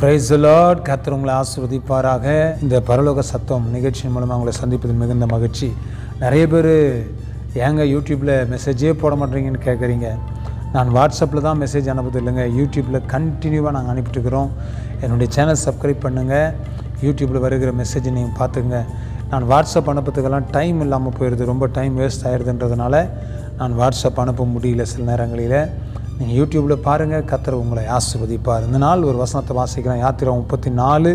price Lord கர்த்தர் உங்களை ஆசிர்வதிப்பாராக இந்த பரலோக சத்தம் நிகழ்ச்சியின் மூலமாக உங்களை சந்திப்பது மிகுந்த மகிழ்ச்சி நிறைய பேர் ஏங்க யூடியூப்பில் மெசேஜே போட மாட்டேறீங்கன்னு கேட்குறீங்க நான் வாட்ஸ்அப்பில் தான் மெசேஜ் அனுப்புறது இல்லைங்க யூடியூப்பில் கண்டினியூவாக நாங்கள் அனுப்பிட்டுருக்குறோம் என்னுடைய சேனல் சப்ஸ்கிரைப் பண்ணுங்கள் யூடியூப்பில் வருகிற மெசேஜை நீங்கள் பார்த்துங்க நான் வாட்ஸ்அப் அனுப்புறதுக்கெல்லாம் டைம் இல்லாமல் போயிடுது ரொம்ப டைம் வேஸ்ட் ஆயிடுதுன்றதுனால நான் வாட்ஸ்அப் அனுப்ப முடியல சில நேரங்களில் நீங்கள் யூடியூப்பில் பாருங்கள் கத்தர் உங்களை ஆசிர்வதிப்பார் இந்த நாள் ஒரு வசனத்தை வாசிக்கிறேன் யாத்திரை முப்பத்தி நாலு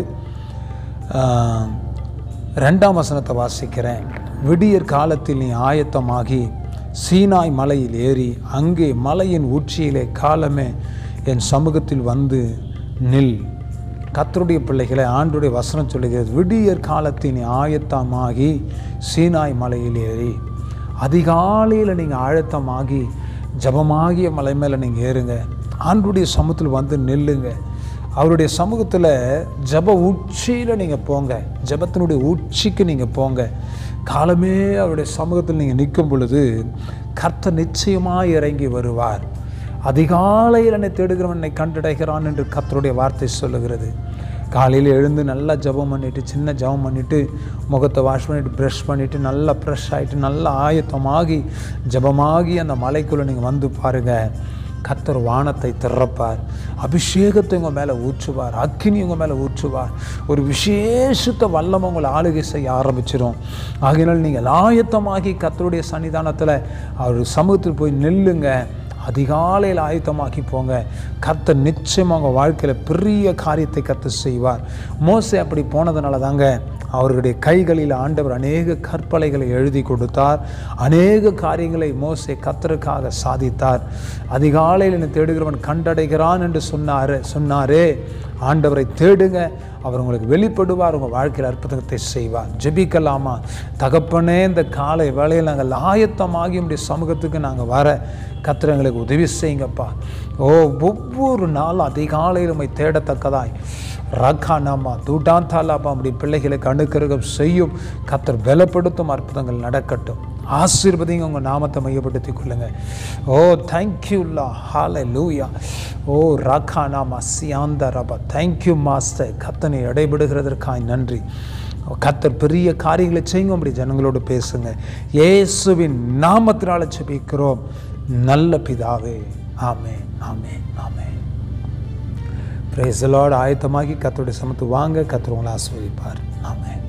ஆஹ், ரெண்டாம் வசனத்தை வாசிக்கிறேன் விடியற் காலத்தில் நீ ஆயத்தமாகி சீனாய் மலையில் ஏறி அங்கே மலையின் உச்சியிலே காலமே என் சமூகத்தில் வந்து நில் கத்தருடைய பிள்ளைகளை ஆண்டுடைய வசனம் சொல்லுகிறது விடியற் காலத்தில் நீ ஆயத்தமாகி சீனாய் மலையில் ஏறி அதிகாலையில் நீங்கள் ஆயத்தமாகி ஜபமாகிய மலை மேலே நீங்கள் ஏறுங்க ஆண்டுடைய சமூகத்தில் வந்து நில்லுங்க அவருடைய சமூகத்தில் ஜப உச்சியில் நீங்கள் போங்க ஜபத்தினுடைய உச்சிக்கு நீங்கள் போங்க காலமே அவருடைய சமூகத்தில் நீங்கள் நிற்கும் பொழுது கர்த்தர் நிச்சயமாக இறங்கி வருவார் அதிகாலையில் என்னை தேடுகிறவன் என்னை கண்டடைகிறான் என்று கர்த்தருடைய வார்த்தை சொல்லுகிறது காலையில் எழுந்து நல்லா ஜெபம் பண்ணிவிட்டு சின்ன ஜெபம் பண்ணிவிட்டு முகத்தை வாஷ் பண்ணிவிட்டு ப்ரஷ் பண்ணிவிட்டு நல்லா ஃப்ரெஷ் ஆகிட்டு நல்லா ஆயத்தமாகி ஜெபமாகி அந்த மலைக்குள்ளே நீங்கள் வந்து பாருங்கள் கத்தர் வானத்தை திறப்பார் அபிஷேகத்தை உங்கள் மேலே ஊற்றுவார் அக்கினி உங்கள் மேலே ஊற்றுவார் ஒரு விசேஷத்த வல்லம் உங்களை ஆளுகை செய்ய ஆரம்பிச்சிடும் ஆகையினால் நீங்கள் ஆயத்தமாகி கத்தருடைய சன்னிதானத்தில் அவர் சமூகத்தில் போய் நில்லுங்க அதிகாலையில் ஆயத்தமாக்கி போங்க கர்த்தர் நிச்சயமாக உங்கள் வாழ்க்கையில் பெரிய காரியத்தை கர்த்தர் செய்வார் மோசே அப்படி போனதுனால தாங்க அவருடைய கைகளில் ஆண்டவர் அநேக கற்பலைகளை எழுதி கொடுத்தார் அநேக காரியங்களை மோசே கத்தருக்காக சாதித்தார் அதிகாலையில் என்னை தேடுகிறவன் கண்டடைகிறான் என்று சொன்னார் சொன்னாரே ஆண்டவரை தேடுங்க அவர் உங்களுக்கு வெளிப்படுவார் உங்கள் வாழ்க்கையில் அற்புதத்தை செய்வார் ஜெபிக்கலாமா தகப்பனே இந்த காலை வேளையில் நாங்கள் ஆயத்தமாகி உடைய சமூகத்துக்கு நாங்கள் வர கத்திர எங்களுக்கு உதவி செய்யுங்கப்பா ஓ ஒவ்வொரு நாளும் அதிகாலையில் உம்மை தேடத்தக்கதாய் ரக்கா நாமா தூட்டாந்தாலாப்பா அப்படி பிள்ளைகளுக்கு அணுக்கருகம் செய்யும் கத்தர் பலப்படுத்தும் அற்புதங்கள் நடக்கட்டும் ஆசீர்வதிங்க உங்கள் நாமத்தை மையப்படுத்தி கொள்ளுங்க ஓ தேங்க்யூல்லா ஹாலை லூயா ஓ ராக்கா நாமா சியாந்த ரபா தேங்க்யூ மாஸ்டர் கத்தனை இடைபடுகிறதற்காய் நன்றி கத்தர் பெரிய காரியங்களை செய்யுங்க அப்படி ஜனங்களோடு பேசுங்க இயேசுவின் நாமத்தினால ஜெபிக்கிறோம் நல்ல பிதாவே ஆமே ஆமே ஆமே பிரேசலோடு ஆயத்தமாகி கத்தருடைய சமத்து வாங்க கத்தர் உங்களை ஆஸ்வதிப்பார் ஆமென்